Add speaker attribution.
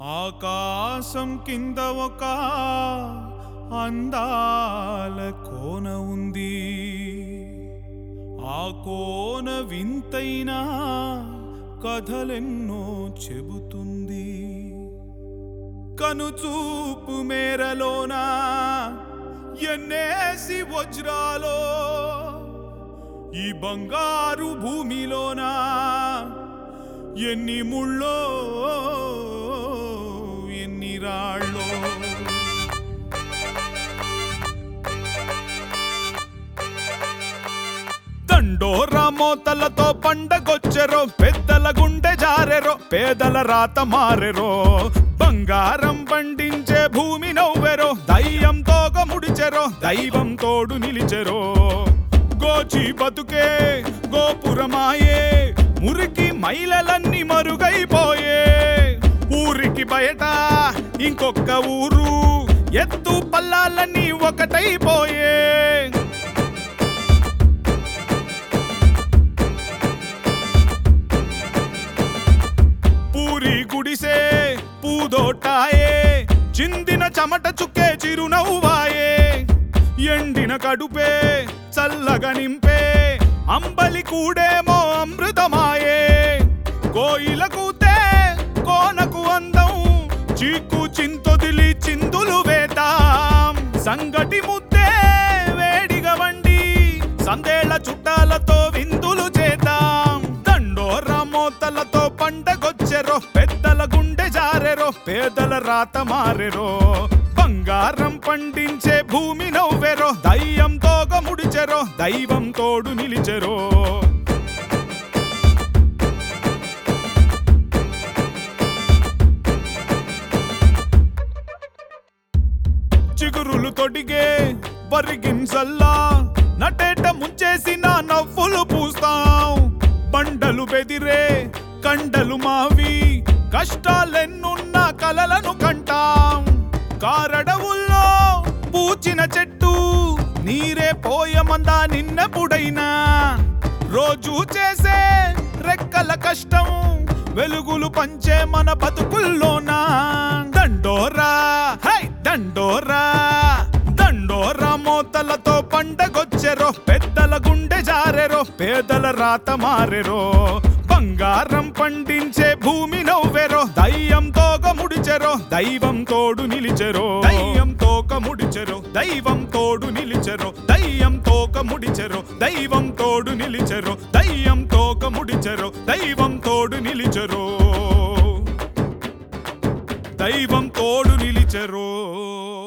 Speaker 1: ఆకాశం కింద ఒక అందాల కోన ఉంది ఆ కోన వింతైన కథలెన్నో చెబుతుంది కనుచూపు మేరలోన ఎన్నేసి వజ్రాలో ఈ బంగారు భూమిలోన ఎన్ని ముళ్ళో ఎన్ని రాళ్ళో దండోరా మోతలతో పండగొచ్చెరో పెద్దల గుండె జారెరో పేదల రాత మారెరో బంగారం పండించే భూమి నవ్వెరో దయ్యంతో ముడిచెరో దైవం తోడు నిలిచెరో గోచి బతుకే గోపురమాయే మురికి మైలలన్నీ మరుగైపోయే ఊరికి బయట ఇంకొక ఊరు ఎత్తు పల్లాలన్నీ ఒకటైపోయే పూరి గుడిసే పూదోటాయే చిందిన చెమట చుక్కే చిరునవ్వాయే ఎండిన కడుపే చల్లగా నింపే అంబలి కూడేమో అమృతమాయే కోయిల కూతే కోనకు అందం చీకు చింతొదిలి చిందులు వేతాం సంగటి ముద్దే వేడిగా వండి సందేళ్ల చుట్టాలతో విందులు చేద్దాం దండోరా మోతలతో పండగొచ్చెరో పెద్దల గుండె జారెరో పేదల రాత మారెరో బంగారం పండించే భూమి నవ్వెరో దయ్యం తోగ ముడిచెరో దైవం తోడు నిలిచెరో చిగురులు తొడిగే బరిగింసల్లా నటేట ముంచేసిన నవ్వులు పూస్తాం బండలు బెదిరే కండలు మావి కష్టాలెన్నున్న కలలను కంటాం కారడవుల్లో పూచిన చెట్టు నీరే పోయమందా నిన్నెప్పుడైనా రోజు చేసే రెక్కల కష్టం వెలుగులు పంచే మన బతుకుల్లోనా దండోరా హై దండోరా దండోరా మోతలతో పండగొచ్చెరో పెద్దల గుండె జారెరో పేదల రాత మారెరో బంగారం పండించే భూమి నవ్వెరో దయ్యం తోక ముడిచెరో దైవం తోడు నిలిచెరో దయ్యం తోక ముడిచెరో దైవం తోడు నిలిచెరో దయ్యం తోక ముడిచెరో దైవం తోడు నిలిచెరో దయ్యం తోక ముడిచెరో దైవం తోడు నిలిచెరో దైవం తోడు నిలిచెరో